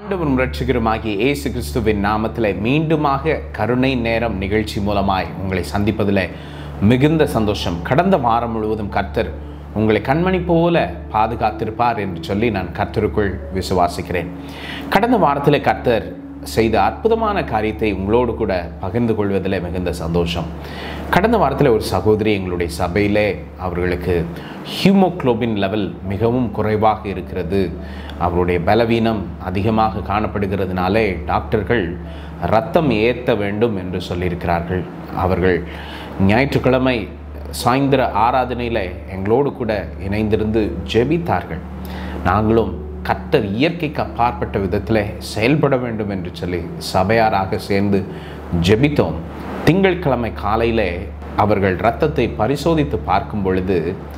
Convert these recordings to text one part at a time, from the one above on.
ஆண்டவரும் ரட்சகருமாகிய இயேசு கிறிஸ்துவின் நாமத்தில் மீண்டுமாக கருணை நேரம் நிகழ்ச்சி மூலமாய் உங்களை சந்திப்பதில் மிகுந்த சந்தோஷம் கடந்த வாரம் முழுவதும் கர்த்தர் உங்களை கண்மணி போல பாதுகாத்திருப்பார் என்று சொல்லி நான் கர்த்தருக்குள் விசுவாசிக்கிறேன் கடந்த வாரத்தில் கர்த்தர் செய்த அற்புதமான காரியத்தை உங்களோடு கூட பகிர்ந்து கொள்வதில் மிகுந்த சந்தோஷம் கடந்த வாரத்தில் ஒரு சகோதரி எங்களுடைய சபையிலே அவர்களுக்கு ஹியூமோக்ளோபின் லெவல் மிகவும் குறைவாக இருக்கிறது அவருடைய பலவீனம் அதிகமாக காணப்படுகிறதுனாலே டாக்டர்கள் ரத்தம் ஏற்ற வேண்டும் என்று சொல்லியிருக்கிறார்கள் அவர்கள் ஞாயிற்றுக்கிழமை சாயந்தர ஆராதனையில் எங்களோடு கூட இணைந்திருந்து ஜெபித்தார்கள் நாங்களும் கர்த்தர் இயற்கைக்கு அப்பாற்பட்ட விதத்தில் செயல்பட வேண்டும் என்று சொல்லி சபையாராக சேர்ந்து ஜெபித்தோம் திங்கட்கிழமை காலையில் அவர்கள் இரத்தத்தை பரிசோதித்து பார்க்கும் பொழுது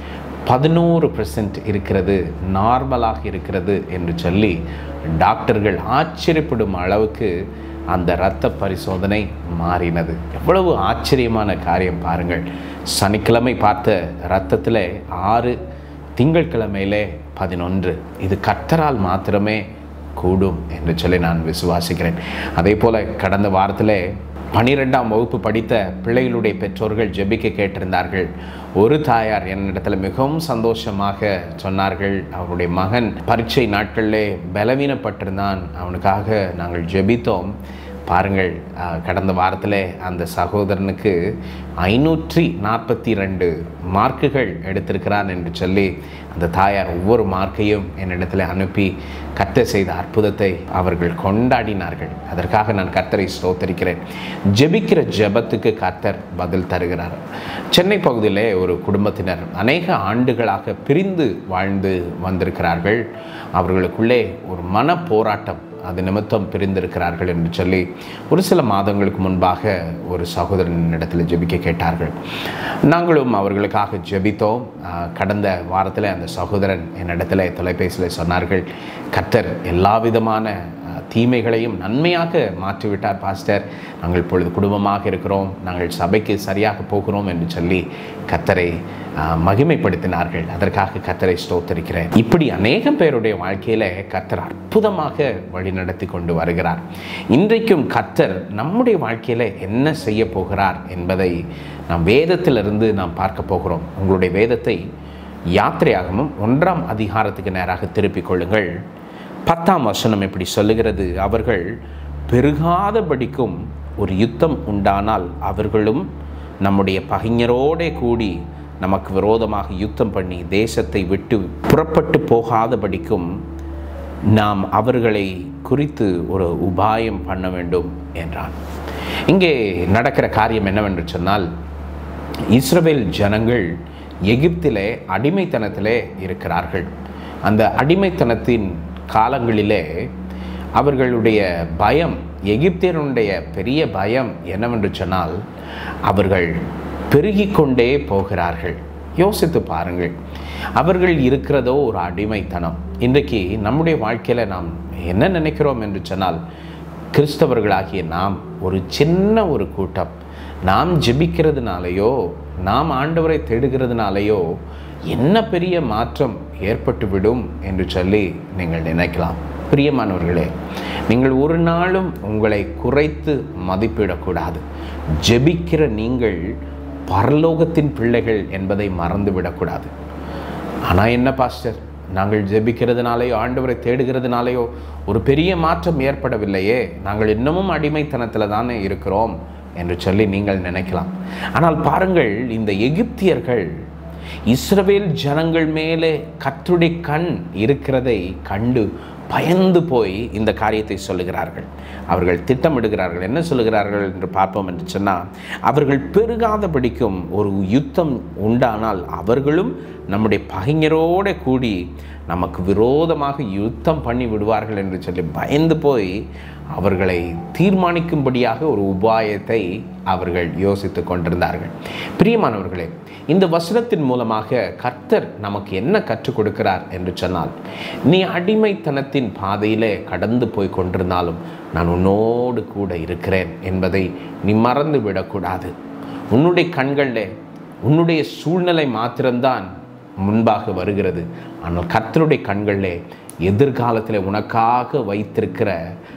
பதினோரு பெர்சன்ட் இருக்கிறது நார்மலாக இருக்கிறது என்று சொல்லி டாக்டர்கள் ஆச்சரியப்படும் அளவுக்கு அந்த இரத்த பரிசோதனை மாறினது எவ்வளவு ஆச்சரியமான காரியம் பாருங்கள் சனிக்கிழமை பார்த்த இரத்தத்தில் ஆறு திங்கட்கிழமையிலே பதினொன்று இது கர்த்தரால் மாத்திரமே கூடும் என்று சொல்லி நான் விசுவாசிக்கிறேன் அதே போல் கடந்த வாரத்தில் பனிரெண்டாம் வகுப்பு படித்த பிள்ளைகளுடைய பெற்றோர்கள் ஜெபிக்க கேட்டிருந்தார்கள் ஒரு தாயார் என்னிடத்தில் மிகவும் சந்தோஷமாக சொன்னார்கள் அவருடைய மகன் பரீட்சை நாட்களிலே பலவீனப்பட்டிருந்தான் அவனுக்காக நாங்கள் ஜெபித்தோம் பாருங்கள் அஹ், கடந்த வாரத்தில் அந்த சகோதரனுக்கு ஐநூற்றி நாற்பத்தி ரெண்டு மார்க்குகள் எடுத்திருக்கிறான் என்று சொல்லி அந்த தாயார் ஒவ்வொரு மார்க்கையும் என்னிடத்தில் அனுப்பி கர்த்தர் செய்த அற்புதத்தை அவர்கள் கொண்டாடினார்கள் அதற்காக நான் கர்த்தரை ஸ்தோத்தரிக்கிறேன் ஜெபிக்கிற ஜெபத்துக்கு கர்த்தர் பதில் தருகிறார் சென்னை பகுதியிலே ஒரு குடும்பத்தினர் அநேக ஆண்டுகளாக பிரிந்து வாழ்ந்து வந்திருக்கிறார்கள் அவர்களுக்குள்ளே ஒரு மன போராட்டம் அது நிமித்தம் பிரிந்திருக்கிறார்கள் என்று சொல்லி ஒரு சில மாதங்களுக்கு முன்பாக ஒரு சகோதரன் இடத்துல ஜெபிக்க கேட்டார்கள் நாங்களும் அவர்களுக்காக ஜெபித்தோம் ஆஹ், கடந்த வாரத்தில் அந்த சகோதரன் என்னிடத்துல தொலைபேசியில் சொன்னார்கள் கர்த்தர் எல்லா விதமான ஆஹ், தீமைகளையும் நன்மையாக மாற்றிவிட்டார் பாஸ்டர் நாங்கள் இப்பொழுது குடும்பமாக இருக்கிறோம் நாங்கள் சபைக்கு சரியாக போகிறோம் என்று சொல்லி கர்த்தரை ஆஹ், மகிமைப்படுத்தினார்கள் அதற்காக கர்த்தரை ஸ்தோத்தரிக்கிறேன் இப்படி அநேகம் பேருடைய வாழ்க்கையில் கர்த்தர் அற்புதமாக வழிநடத்தி கொண்டு வருகிறார் இன்றைக்கும் கர்த்தர் நம்முடைய வாழ்க்கையில் என்ன செய்ய போகிறார் என்பதை நாம் வேதத்திலிருந்து நாம் பார்க்க போகிறோம் உங்களுடைய வேதத்தை யாத்திரையாகமும் ஒன்றாம் அதிகாரத்துக்கு நேராக திருப்பிக் கொள்ளுங்கள் பத்தாம் வசனம் இப்படி சொல்லுகிறது அவர்கள் பெருகாதபடிக்கும் ஒரு யுத்தம் உண்டானால் அவர்களும் நம்முடைய பகைஞரோடே கூடி நமக்கு விரோதமாக யுத்தம் பண்ணி தேசத்தை விட்டு புறப்பட்டு போகாதபடிக்கும் நாம் அவர்களை குறித்து ஒரு உபாயம் பண்ண வேண்டும் என்றான் இங்கே நடக்கிற காரியம் என்னவென்று சொன்னால் இஸ்ரவேல் ஜனங்கள் எகிப்திலே அடிமைத்தனத்திலே இருக்கிறார்கள் அந்த அடிமைத்தனத்தின் காலங்களிலே அவர்களுடைய பயம் எகிப்தியருடைய பெரிய பயம் என்னவென்று சொன்னால் அவர்கள் பெருகிக் கொண்டே போகிறார்கள் யோசித்து பாருங்கள் அவர்கள் இருக்கிறதோ ஒரு அடிமைத்தனம் இன்றைக்கு நம்முடைய வாழ்க்கையில் நாம் என்ன நினைக்கிறோம் என்று சொன்னால் கிறிஸ்தவர்களாகிய நாம் ஒரு சின்ன ஒரு கூட்டம் நாம் ஜெபிக்கிறதுனாலையோ நாம் ஆண்டவரை தேடுகிறதுனாலையோ என்ன பெரிய மாற்றம் ஏற்பட்டுவிடும் என்று சொல்லி நீங்கள் நினைக்கலாம் பிரியமானவர்களே நீங்கள் ஒரு நாளும் உங்களை குறைத்து மதிப்பிடக்கூடாது ஜெபிக்கிற நீங்கள் பரலோகத்தின் பிள்ளைகள் என்பதை மறந்துவிடக்கூடாது ஆனால் என்ன பாஸ்டர் நாங்கள் ஜெபிக்கிறதுனாலேயோ ஆண்டவரை தேடுகிறதுனாலேயோ ஒரு பெரிய மாற்றம் ஏற்படவில்லையே நாங்கள் இன்னமும் அடிமைத்தனத்தில் தானே இருக்கிறோம் என்று சொல்லி நீங்கள் நினைக்கலாம் ஆனால் பாருங்கள் இந்த எகிப்தியர்கள் இஸ்ரவேல் ஜனங்கள் மேலே கர்த்தருடைய கண் இருக்கிறதை கண்டு பயந்து போய் இந்த காரியத்தை சொல்லுகிறார்கள் அவர்கள் திட்டமிடுகிறார்கள் என்ன சொல்லுகிறார்கள் என்று பார்ப்போம் என்று சொன்னால் அவர்கள் பெருகாதபடிக்கும் ஒரு யுத்தம் உண்டானால் அவர்களும் நம்முடைய பகைஞரோட கூடி நமக்கு விரோதமாக யுத்தம் பண்ணி விடுவார்கள் என்று சொல்லி பயந்து போய் அவர்களை தீர்மானிக்கும்படியாக ஒரு உபாயத்தை அவர்கள் யோசித்து கொண்டிருந்தார்கள் பிரியமானவர்களே இந்த வசனத்தின் மூலமாக கர்த்தர் நமக்கு என்ன கற்றுக் கொடுக்கிறார் என்று சொன்னால் நீ அடிமைத்தனத்தின் பாதையிலே கடந்து போய் கொண்டிருந்தாலும் நான் உன்னோடு கூட இருக்கிறேன் என்பதை நீ மறந்து விடக்கூடாது உன்னுடைய கண்களில் உன்னுடைய சூழ்நிலை மாத்திரம்தான் முன்பாக வருகிறது ஆனால் கர்த்தருடைய கண்களிலே எதிர்காலத்தில் உனக்காக வைத்திருக்கிற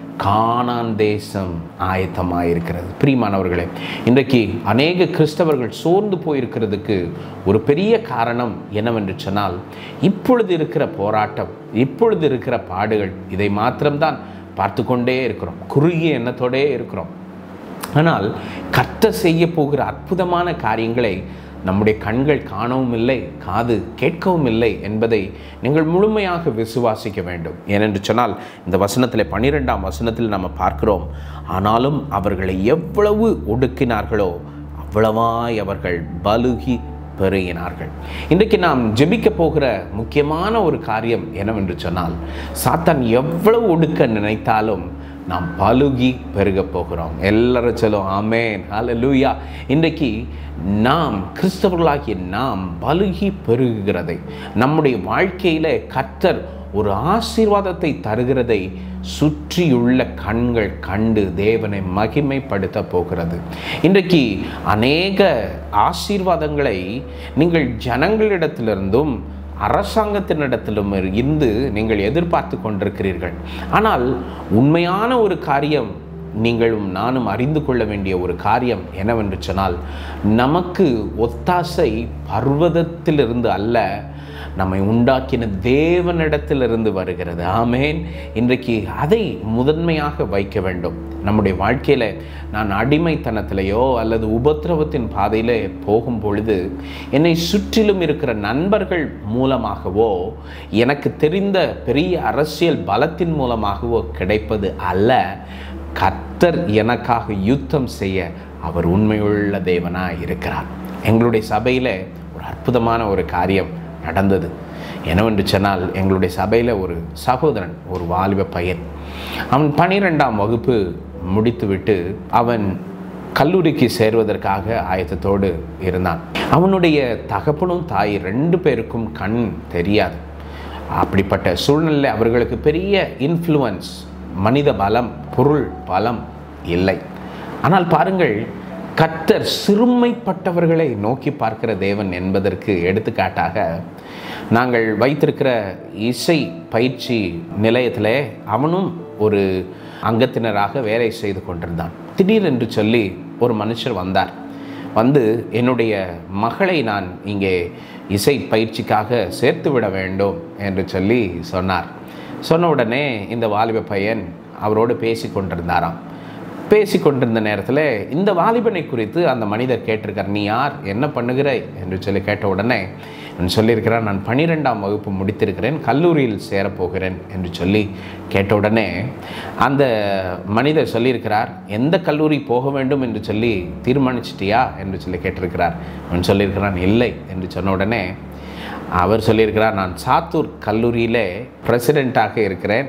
கானான் தேசம் ஆயத்தமாக இருக்கிறது பிரியமானவர்களே இன்றைக்கு அநேக கிறிஸ்தவர்கள் சோர்ந்து போயிருக்கிறதுக்கு ஒரு பெரிய காரணம் என்னவென்று சொன்னால் இப்பொழுது இருக்கிற போராட்டம் இப்பொழுது இருக்கிற பாடுகள் இதை மாத்திரம்தான் பார்த்து கொண்டே இருக்கிறோம் குறுகிய எண்ணத்தோடே இருக்கிறோம் ஆனால் கர்த்த செய்ய போகிற அற்புதமான காரியங்களை நம்முடைய கண்கள் காணவும் இல்லை காது கேட்கவும் இல்லை என்பதை நீங்கள் முழுமையாக விசுவாசிக்க வேண்டும் ஏனென்று சொன்னால் இந்த வசனத்தில் பன்னிரெண்டாம் வசனத்தில் நம்ம பார்க்கிறோம் ஆனாலும் அவர்களை எவ்வளவு ஒடுக்கினார்களோ அவ்வளவாய் அவர்கள் பலுகி பெருகினார்கள் இன்றைக்கு நாம் ஜெபிக்க போகிற முக்கியமான ஒரு காரியம் என்னவென்று சொன்னால் சாத்தான் எவ்வளவு ஒடுக்க நினைத்தாலும் நாம் பலுகி பெருக போகிறோம் எல்லாரும் சொல்லும் ஆமேன் ஹalleluya இன்றைக்கு நாம் கிறிஸ்தவர்களாகிய நாம் பலுகி பெருகுகிறதை நம்முடைய வாழ்க்கையில் கர்த்தர் ஒரு ஆசீர்வாதத்தை தருகிறதை சுற்றியுள்ள கண்கள் கண்டு தேவனை மகிமைப்படுத்த போகிறது இன்றைக்கு அநேக ஆசீர்வாதங்களை நீங்கள் ஜனங்களிடத்திலிருந்தும் அரசாங்கத்தினிடத்திலும் இருந்து நீங்கள் எதிர்பார்த்து கொண்டிருக்கிறீர்கள் ஆனால் உண்மையான ஒரு காரியம் நீங்களும் நானும் அறிந்து கொள்ள வேண்டிய ஒரு காரியம் என்னவென்று சொன்னால் நமக்கு ஒத்தாசை பர்வதத்திலிருந்து அல்ல நம்மை உண்டாக்கின தேவனிடத்திலிருந்து வருகிறது ஆமேன் இன்றைக்கு அதை முதன்மையாக வைக்க வேண்டும் நம்முடைய வாழ்க்கையில் நான் அடிமைத்தனத்திலேயோ அல்லது உபத்திரவத்தின் பாதையில் போகும் பொழுது என்னை சுற்றிலும் இருக்கிற நண்பர்கள் மூலமாகவோ எனக்கு தெரிந்த பெரிய அரசியல் பலத்தின் மூலமாகவோ கிடைப்பது அல்ல கர்த்தர் எனக்காக யுத்தம் செய்ய அவர் உண்மையுள்ள தேவனாக இருக்கிறார் எங்களுடைய சபையில் ஒரு அற்புதமான ஒரு காரியம் நடந்தது என்னவென்று சொன்னால் எங்களுடைய சபையில் ஒரு சகோதரன் ஒரு வாலிப பையன் அவன் பனிரெண்டாம் வகுப்பு முடித்துவிட்டு அவன் கல்லூரிக்கு சேர்வதற்காக ஆயத்தத்தோடு இருந்தான் அவனுடைய தகப்பனும் தாய் ரெண்டு பேருக்கும் கண் தெரியாது அப்படிப்பட்ட சூழ்நிலை அவர்களுக்கு பெரிய இன்ஃப்ளூயன்ஸ் மனித பலம் பொருள் பலம் இல்லை ஆனால் பாருங்கள் கர்த்தர் சிறுமைப்பட்டவர்களை நோக்கி பார்க்கிற தேவன் என்பதற்கு எடுத்துக்காட்டாக நாங்கள் வைத்திருக்கிற இசை பயிற்சி நிலையத்தில் அவனும் ஒரு அங்கத்தினராக வேலை செய்து கொண்டிருந்தான் திடீரென்று சொல்லி ஒரு மனுஷர் வந்தார் வந்து என்னுடைய மகளை நான் இங்கே இசை பயிற்சிக்காக சேர்த்து விட வேண்டும் என்று சொல்லி சொன்னார் சொன்ன உடனே இந்த வாலிப பையன் அவரோடு பேசி கொண்டிருந்தாராம் பேசி கொண்டிருந்த நேரத்தில் இந்த வாலிபனை குறித்து அந்த மனிதர் கேட்டிருக்கார் நீ யார் என்ன பண்ணுகிறாய் என்று சொல்லி கேட்ட உடனே நான் சொல்லியிருக்கிறான் நான் பன்னிரெண்டாம் வகுப்பு முடித்திருக்கிறேன் கல்லூரியில் சேரப்போகிறேன் என்று சொல்லி கேட்ட உடனே அந்த மனிதர் சொல்லியிருக்கிறார் எந்த கல்லூரி போக வேண்டும் என்று சொல்லி தீர்மானிச்சிட்டியா என்று சொல்லி கேட்டிருக்கிறார் அவன் சொல்லியிருக்கிறான் இல்லை என்று சொன்ன உடனே அவர் சொல்லியிருக்கிறார் நான் சாத்தூர் கல்லூரியில் பிரசிடெண்ட்டாக இருக்கிறேன்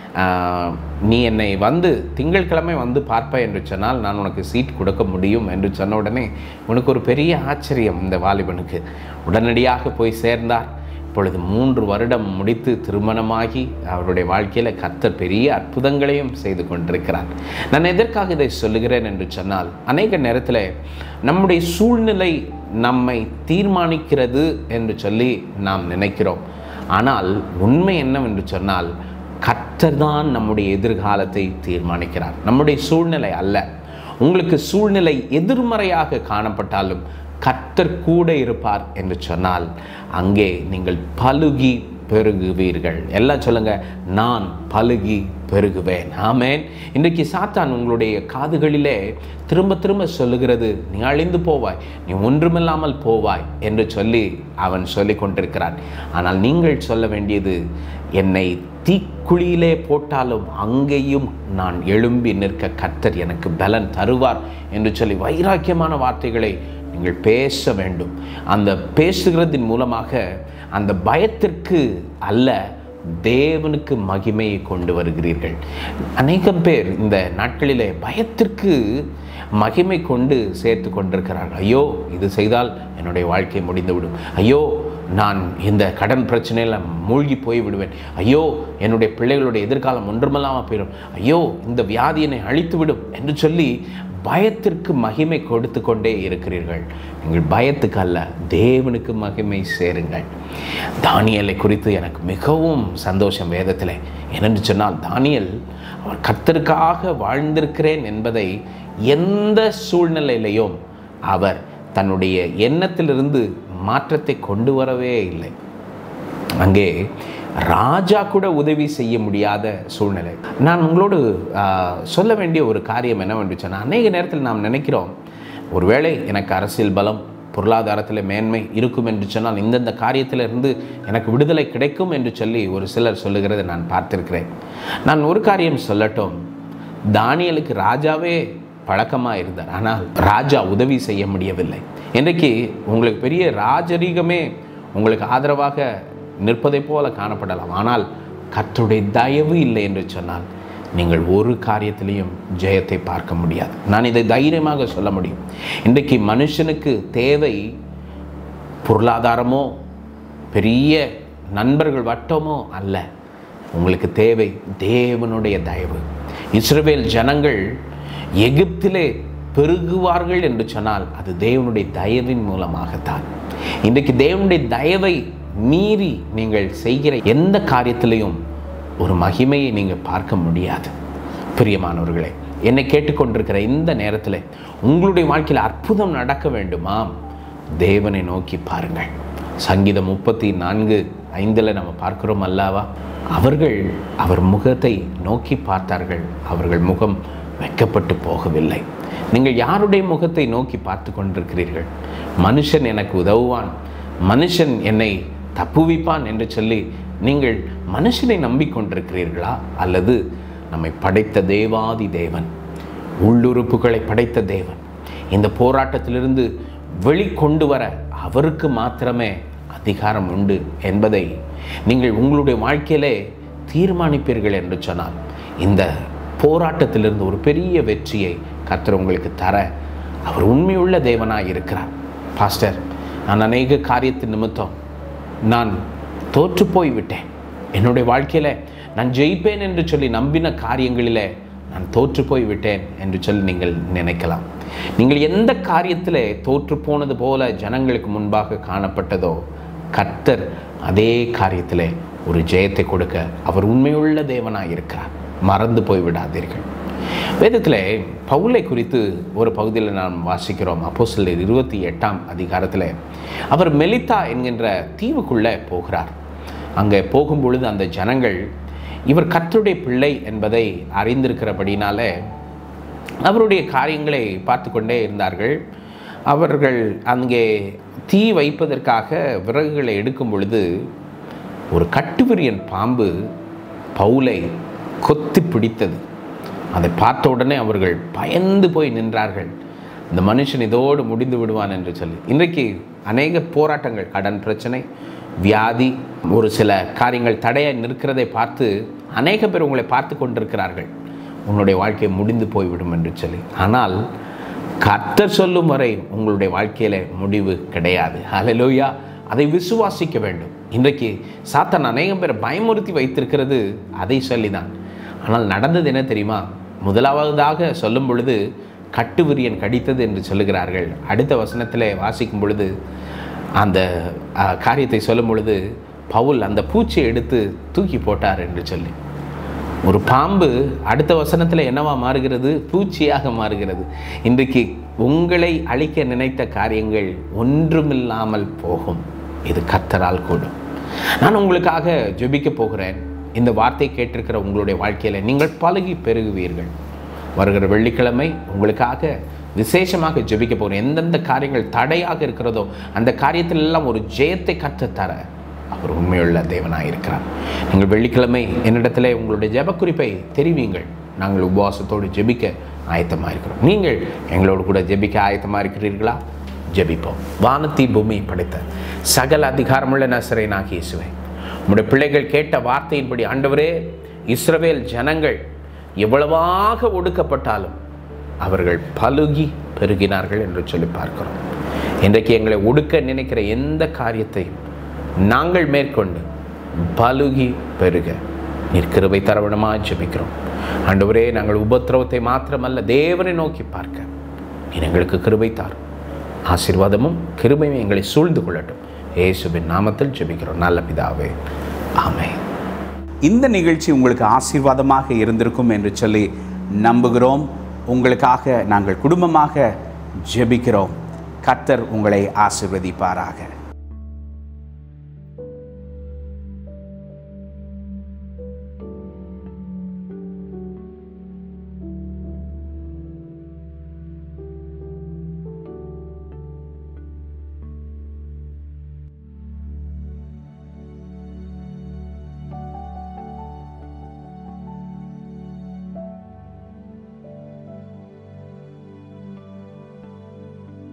ஆஹ், நீ என்னை வந்து திங்கட்கிழமை வந்து பார்ப்ப என்று சொன்னால் நான் உனக்கு சீட் கொடுக்க முடியும் என்று சொன்ன உடனே உனக்கு ஒரு பெரிய ஆச்சரியம் இந்த வாலிபனுக்கு உடனடியாக போய் சேர்ந்தார் இப்பொழுது மூன்று வருடம் முடித்து திருமணமாகி அவருடைய வாழ்க்கையில் கர்த்தர் பெரிய அற்புதங்களையும் செய்து கொண்டிருக்கிறார் நான் எதற்காக இதை சொல்லுகிறேன் என்று சொன்னால் அநேக நேரத்தில் நம்முடைய சூழ்நிலை நம்மை தீர்மானிக்கிறது என்று சொல்லி நாம் நினைக்கிறோம் ஆனால் உண்மை என்னவென்று சொன்னால் கர்த்தர் தான் நம்முடைய எதிர்காலத்தை தீர்மானிக்கிறார் நம்முடைய சூழ்நிலை அல்ல உங்களுக்கு சூழ்நிலை எதிர்மறையாக காணப்பட்டாலும் கர்த்தர் கூட இருப்பார் என்று சொன்னால் அங்கே நீங்கள் பலுகி பெருகுவீர்கள் எல்லாம் சொல்லுங்க நான் பலுகி பெருகுவேன் ஆமேன் இன்றைக்கு சாத்தான் உங்களுடைய காதுகளிலே திரும்ப திரும்ப சொல்லுகிறது நீ அழிந்து போவாய் நீ ஒன்றுமில்லாமல் போவாய் என்று சொல்லி அவன் சொல்லி கொண்டிருக்கிறான் ஆனால் நீங்கள் சொல்ல வேண்டியது என்னை தீக்குழியிலே போட்டாலும் அங்கேயும் நான் எழும்பி நிற்க கர்த்தர் எனக்கு பலன் தருவார் என்று சொல்லி வைராக்கியமான வார்த்தைகளை நீங்கள் பேச வேண்டும் அந்த பேசுகிறதின் மூலமாக அந்த பயத்திற்கு அல்ல தேவனுக்கு மகிமையை கொண்டு வருகிறீர்கள் அநேகம் பேர் இந்த நாட்களிலே பயத்திற்கு மகிமை கொண்டு சேர்த்து கொண்டிருக்கிறார்கள் ஐயோ இது செய்தால் என்னுடைய வாழ்க்கை முடிந்துவிடும் ஐயோ நான் இந்த கடன் பிரச்சனையில் மூழ்கி போய் விடுவேன் ஐயோ என்னுடைய பிள்ளைகளுடைய எதிர்காலம் ஒன்றுமில்லாமல் போயிடும் ஐயோ இந்த வியாதி என்னை அழித்து விடும் என்று சொல்லி பயத்திற்கு மகிமை கொடுத்து கொண்டே இருக்கிறீர்கள் நீங்கள் பயத்துக்கு அல்ல தேவனுக்கு மகிமை சேருங்கள் தானியலை குறித்து எனக்கு மிகவும் சந்தோஷம் வேதத்தில் என்னென்று சொன்னால் தானியல் அவர் கர்த்தருக்காக வாழ்ந்திருக்கிறேன் என்பதை எந்த சூழ்நிலையிலையும் அவர் தன்னுடைய எண்ணத்திலிருந்து மாற்றத்தை கொண்டு வரவே இல்லை அங்கே ராஜா கூட உதவி செய்ய முடியாத சூழ்நிலை நான் உங்களோடு ஆ, சொல்ல வேண்டிய ஒரு காரியம் என்னவென்று சொன்னால் அநேக நேரத்தில் நாம் நினைக்கிறோம் ஒருவேளை எனக்கு அரசியல் பலம் பொருளாதாரத்தில் மேன்மை இருக்கும் என்று சொன்னால் இந்தந்த காரியத்திலிருந்து எனக்கு விடுதலை கிடைக்கும் என்று சொல்லி ஒரு சிலர் சொல்லுகிறதை நான் பார்த்திருக்கிறேன் நான் ஒரு காரியம் சொல்லட்டும் தானியலுக்கு ராஜாவே பழக்கமாக இருந்தார் ஆனால் ராஜா உதவி செய்ய முடியவில்லை இன்றைக்கு உங்களுக்கு பெரிய ராஜரீகமே உங்களுக்கு ஆதரவாக நிற்பதைப் போல காணப்படலாம் ஆனால் கர்த்தருடைய தயவு இல்லை என்று சொன்னால் நீங்கள் ஒரு காரியத்திலையும் ஜெயத்தை பார்க்க முடியாது நான் இதை தைரியமாக சொல்ல முடியும் இன்றைக்கு மனுஷனுக்கு தேவை பொருளாதாரமோ பெரிய நண்பர்கள் வட்டமோ அல்ல உங்களுக்கு தேவை தேவனுடைய தயவு இஸ்ரவேல் ஜனங்கள் எகிப்திலே பெருகுவார்கள் என்று சொன்னால் அது தேவனுடைய தயவின் மூலமாகத்தான் இன்றைக்கு தேவனுடைய தயவை மீறி நீங்கள் செய்கிற எந்த காரியத்திலையும் ஒரு மகிமையை நீங்கள் பார்க்க முடியாது பிரியமானவர்களே என்னை கேட்டுக்கொண்டிருக்கிற இந்த நேரத்தில் உங்களுடைய வாழ்க்கையில் அற்புதம் நடக்க வேண்டுமா தேவனை நோக்கி பாருங்கள் சங்கீதம் முப்பத்தி நான்கு ஐந்தில் நம்ம பார்க்கிறோம் அல்லவா அவர்கள் அவர் முகத்தை நோக்கி பார்த்தார்கள் அவர்கள் முகம் வெட்கப்பட்டு போகவில்லை நீங்கள் யாருடைய முகத்தை நோக்கி பார்த்து கொண்டிருக்கிறீர்கள் மனுஷன் எனக்கு உதவுவான் மனுஷன் என்னை தப்புவிப்பான் என்று சொல்லி நீங்கள் மனுஷனை நம்பிக்கொண்டிருக்கிறீர்களா அல்லது நம்மை படைத்த தேவாதி தேவன் உள்ளுறுப்புகளை படைத்த தேவன் இந்த போராட்டத்திலிருந்து வெளிக்கொண்டு வர அவருக்கு மாத்திரமே அதிகாரம் உண்டு என்பதை நீங்கள் உங்களுடைய வாழ்க்கையிலே தீர்மானிப்பீர்கள் என்று சொன்னால் இந்த போராட்டத்திலிருந்து ஒரு பெரிய வெற்றியை கர்த்தர் உங்களுக்கு தர அவர் உண்மையுள்ள தேவனாய் இருக்கிறார் பாஸ்டர் நான் அநேக காரியத்தின் நிமித்தம் நான் தோற்று போய் விட்டேன் என்னுடைய வாழ்க்கையில் நான் ஜெயிப்பேன் என்று சொல்லி நம்பின காரியங்களில் நான் தோற்று போய் விட்டேன் என்று சொல்லி நீங்கள் நினைக்கலாம் நீங்கள் எந்த காரியத்தில் தோற்று போனது போல ஜனங்களுக்கு முன்பாக காணப்பட்டதோ கர்த்தர் அதே காரியத்தில் ஒரு ஜெயத்தை கொடுக்க அவர் உண்மையுள்ள தேவனாக இருக்கிறார் மறந்து போய் விடாதீர்கள் வேதத்தில் பவுலை குறித்து ஒரு பகுதியில் நாம் வாசிக்கிறோம் அப்போ சிலர் இருபத்தி எட்டாம் அதிகாரத்தில் அவர் மெலித்தா என்கின்ற தீவுக்குள்ளே போகிறார் அங்கே போகும் பொழுது அந்த ஜனங்கள் இவர் கர்த்தருடைய பிள்ளை என்பதை அறிந்திருக்கிறபடினால அவருடைய காரியங்களை பார்த்து கொண்டே இருந்தார்கள் அவர்கள் அங்கே தீ வைப்பதற்காக விறகுகளை எடுக்கும் பொழுது ஒரு கட்டுவிரியன் பாம்பு பவுலை கொத்தி பிடித்தது அதை பார்த்த உடனே அவர்கள் பயந்து போய் நின்றார்கள் இந்த மனுஷன் இதோடு முடிந்து விடுவான் என்று சொல்லி இன்றைக்கு அநேக போராட்டங்கள் கடன் பிரச்சனை வியாதி ஒரு சில காரியங்கள் தடையாக நிற்கிறதை பார்த்து அநேக பேர் உங்களை பார்த்து கொண்டிருக்கிறார்கள் உன்னுடைய வாழ்க்கை முடிந்து போய்விடும் என்று சொல்லி ஆனால் கர்த்தர் சொல்லும் வரை உங்களுடைய வாழ்க்கையில் முடிவு கிடையாது ஹalleluya அதை விசுவாசிக்க வேண்டும் இன்றைக்கு சாத்தான் அநேகம் பேர் பயமுறுத்தி வைத்திருக்கிறது அதை சொல்லிதான் ஆனால் நடந்தது என்ன தெரியுமா முதலாவதாக சொல்லும் பொழுது கட்டுவிரியன் கடித்தது என்று சொல்லுகிறார்கள் அடுத்த வசனத்தில் வாசிக்கும் பொழுது அந்த அஹ், காரியத்தை சொல்லும் பொழுது பவுல் அந்த பூச்சியை எடுத்து தூக்கி போட்டார் என்று சொல்லி ஒரு பாம்பு அடுத்த வசனத்தில் என்னவா மாறுகிறது பூச்சியாக மாறுகிறது இன்றைக்கு உங்களை அழிக்க நினைத்த காரியங்கள் ஒன்றுமில்லாமல் போகும் இது கத்தரால் கூடும் நான் உங்களுக்காக ஜெபிக்க போகிறேன் இந்த வார்த்தை கேட்டிருக்கிற உங்களுடைய வாழ்க்கையில் நீங்கள் பழகி பெருகுவீர்கள் வருகிற வெள்ளிக்கிழமை உங்களுக்காக விசேஷமாக ஜெபிக்க போகிறேன் எந்தெந்த காரியங்கள் தடையாக இருக்கிறதோ அந்த காரியத்தில் எல்லாம் ஒரு ஜெயத்தை கற்றுத் தர அவர் உண்மையுள்ள தேவனாக இருக்கிறார் நீங்கள் வெள்ளிக்கிழமை என்னிடத்தில் உங்களுடைய ஜெப குறிப்பை தெரிவிங்கள் நாங்கள் உபவாசத்தோடு ஜெபிக்க ஆயத்தமாக இருக்கிறோம் நீங்கள் எங்களோடு கூட ஜெபிக்க ஆயத்தமாக இருக்கிறீர்களா ஜெபிப்போம் வானத்தி பூமி படைத்த சகல அதிகாரமுள்ள நசரேனாகி இயேசுவே உம்முடைய பிள்ளைகள் கேட்ட வார்த்தையின்படி ஆண்டவரே இஸ்ரவேல் ஜனங்கள் எவ்வளவாக ஒடுக்கப்பட்டாலும் அவர்கள் பலுகி பெருகினார்கள் என்று சொல்லி பார்க்கிறோம் இன்றைக்கு எங்களை ஒடுக்க நினைக்கிற எந்த காரியத்தையும் நாங்கள் மேற்கொண்டு பலுகி பெருக நீர் கிருபை தரவணமாக ஜெபிக்கிறோம் ஆண்டவரே நாங்கள் உபத்திரவத்தை மாத்திரமல்ல தேவனை நோக்கி பார்க்க நீர் எங்களுக்கு கிருபை தாரும் ஆசீர்வாதமும் கிருபையும் எங்களை சூழ்ந்து கொள்ளட்டும் இயேசுவின் நாமத்தில் ஜெபிக்கிறோம் நல்ல பிதாவே ஆமென் இந்த நிகழ்ச்சி உங்களுக்கு ஆசீர்வாதமாக இருந்திருக்கும் என்று சொல்லி நம்புகிறோம் உங்களுக்காக நாங்கள் குடும்பமாக ஜெபிக்கிறோம் கர்த்தர் உங்களை ஆசீர்வதிப்பாராக